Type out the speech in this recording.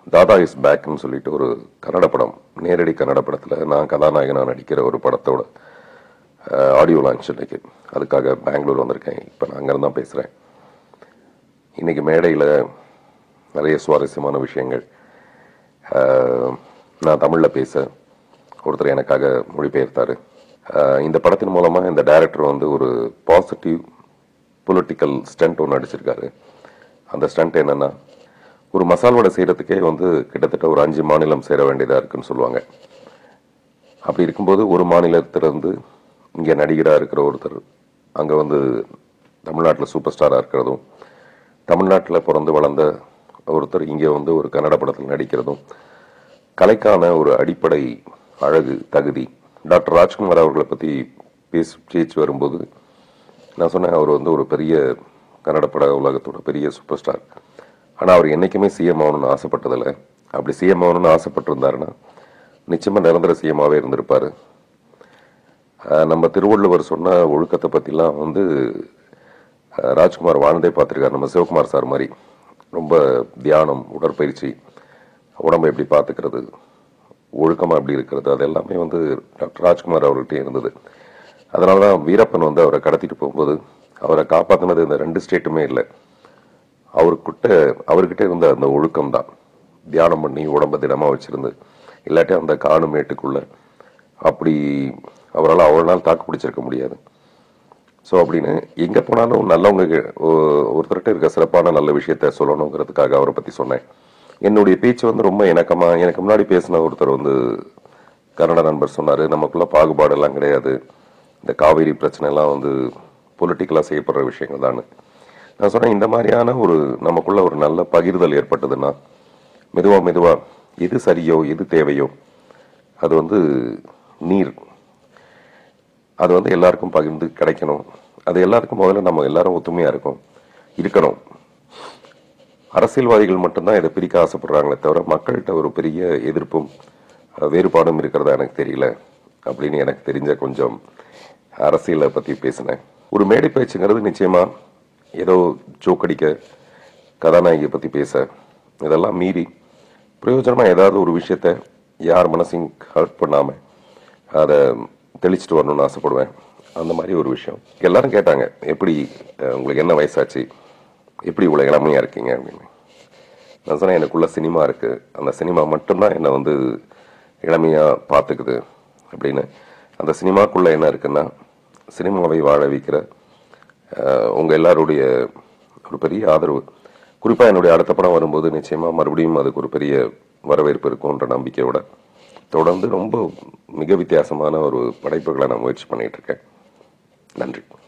தாதா is பேக்னு சொல்லிட்டு ஒரு கன்னட படம் நேரடி கன்னட படத்தில் நான் கதாநாயகனாக நடிக்கிற ஒரு படத்தோட ஆடியோ லான்ச் இன்னைக்கு அதுக்காக பெங்களூர் வந்திருக்கேன் இப்போ நான் அங்கேருந்து தான் பேசுகிறேன் இன்னைக்கு மேடையில் நிறைய சுவாரஸ்யமான விஷயங்கள் அஹ், நான் தமிழில் பேச ஒருத்தர் எனக்காக மொழிபெயர்த்தார் அஹ், இந்த படத்தின் மூலமாக இந்த டைரக்டர் வந்து ஒரு பாசிட்டிவ் பொலிட்டிக்கல் ஸ்டண்ட் ஒன்று அடிச்சிருக்காரு அந்த ஸ்டண்ட் என்னன்னா ஒரு மசால் வடை செய்கிறதுக்கே வந்து கிட்டத்தட்ட ஒரு அஞ்சு மாநிலம் சேர வேண்டியதாக இருக்குன்னு சொல்லுவாங்க அப்படி இருக்கும்போது ஒரு மாநிலத்திலிருந்து இங்கே நடிகராக இருக்கிற ஒருத்தர் அங்கே வந்து தமிழ்நாட்டில் சூப்பர் ஸ்டாராக இருக்கிறதும் தமிழ்நாட்டில் பிறந்து வளர்ந்த ஒருத்தர் இங்கே வந்து ஒரு கன்னட படத்தில் நடிக்கிறதும் கலைக்கான ஒரு அடிப்படை அழகு தகுதி டாக்டர் ராஜ்குமார் அவர்களை பற்றி பேசி பேச்சு வரும்போது நான் சொன்னேன் அவர் வந்து ஒரு பெரிய கன்னட பட உலகத்தோட பெரிய சூப்பர் ஸ்டார் ஆனால் அவர் என்றைக்குமே சிஎம் ஆகணும்னு ஆசைப்பட்டதில்லை அப்படி சிஎம் ஆகணும்னு ஆசைப்பட்டிருந்தாருன்னா நிச்சயமாக நிரந்தர சிஎம்மாகவே இருந்திருப்பார் அஹ் நம்ம திருவள்ளுவர் சொன்ன ஒழுக்கத்தை பற்றிலாம் வந்து அஹ் ராஜ்குமார் வாழ்ந்தே பார்த்துருக்காரு நம்ம சிவகுமார் சார் மாதிரி ரொம்ப தியானம் உடற்பயிற்சி உடம்பை எப்படி பார்த்துக்கிறது ஒழுக்கமாக எப்படி இருக்கிறது அது எல்லாமே வந்து டாக்டர் ராஜ்குமார் அவர்கிட்ட இருந்தது அதனால தான் வீரப்பன் வந்து அவரை கடத்திட்டு போகும்போது அவரை காப்பாற்றினது இந்த ரெண்டு ஸ்டேட்டுமே இல்லை அவர்கிட்ட அவர்கிட்ட இருந்த அந்த ஒழுக்கம் தான் தியானம் பண்ணி உடம்ப திடமாக வச்சிருந்து இல்லாட்டி அந்த காடு மேட்டுக்குள்ள அப்படி அவரால் அவ்வளோ நாள் தாக்கு பிடிச்சிருக்க முடியாது ஸோ அப்படின்னு எங்கே போனாலும் நல்லவங்க கி- ஒ- ஒருத்தர்கிட்ட இருக்க சிறப்பான நல்ல விஷயத்த சொல்லணுங்கிறதுக்காக அவரை பற்றி சொன்னேன் என்னுடைய பேச்சு வந்து ரொம்ப இணக்கமா எனக்கு முன்னாடி பேசின ஒருத்தர் வந்து கன்னட நண்பர் சொன்னார் நமக்குள்ள பாகுபாடெல்லாம் கிடையாது இந்த காவேரி பிரச்சனை எல்லாம் வந்து பொலிட்டிக்கலாக செய்யப்படுற விஷயங்கள் தான் நான் சொன்னேன் இந்த மாதிரியான ஒரு நமக்குள்ள ஒரு நல்ல பகிர்தல் ஏற்பட்டதுன்னா மெதுவா மெதுவா எது சரியோ எது தேவையோ அது வந்து நீர் அது வந்து எல்லாருக்கும் பகிர்ந்து கிடைக்கணும் அது எல்லாருக்கும் முதல்ல நம்ம எல்லாரும் ஒத்துமையா இருக்கோம் இருக்கணும் அரசியல்வாதிகள் மட்டும்தான் இதை பிரிக்க ஆசைப்படுறாங்களே தவிர மக்கள்கிட்ட ஒரு பெரிய எதிர்ப்பும் அஹ், வேறுபாடும் இருக்கிறதா எனக்கு தெரியல அப்படின்னு எனக்கு தெரிஞ்ச கொஞ்சம் அரசியலை பத்தி பேசினேன் ஒரு மேடை பேச்சுங்கிறது நிச்சயமா ஏதோ ஜோக்கடிக்க கதாநாயகியை பத்தி பேச இதெல்லாம் மீறி பிரயோஜனமா ஏதாவது ஒரு விஷயத்த யார் மனசையும் ஹர்ட் பண்ணாம அதை தெளிச்சிட்டு வரணும்னு ஆசைப்படுவேன் அந்த மாதிரி ஒரு விஷயம் எல்லாரும் கேட்டாங்க எப்படி அஹ், உங்களுக்கு என்ன வயசாச்சு எப்படி இவ்வளோ இளமையா இருக்கீங்க அப்படின்னு நான் சொன்னேன் எனக்குள்ள சினிமா இருக்கு அந்த சினிமா மட்டும்தான் என்னை வந்து இளமையா பார்த்துக்குது அப்படின்னு அந்த சினிமாக்குள்ள என்ன இருக்குன்னா சினிமாவை வாழ வைக்கிற அஹ், உங்க எல்லாருடைய ஒரு பெரிய ஆதரவு குறிப்பா என்னுடைய அடுத்த படம் வரும்போது நிச்சயமா மறுபடியும் அதுக்கு ஒரு பெரிய வரவேற்பு இருக்கும்ன்ற நம்பிக்கையோட தொடர்ந்து ரொம்ப மிக வித்தியாசமான ஒரு படைப்புகளை நான் முயற்சி பண்ணிட்டு இருக்கேன் நன்றி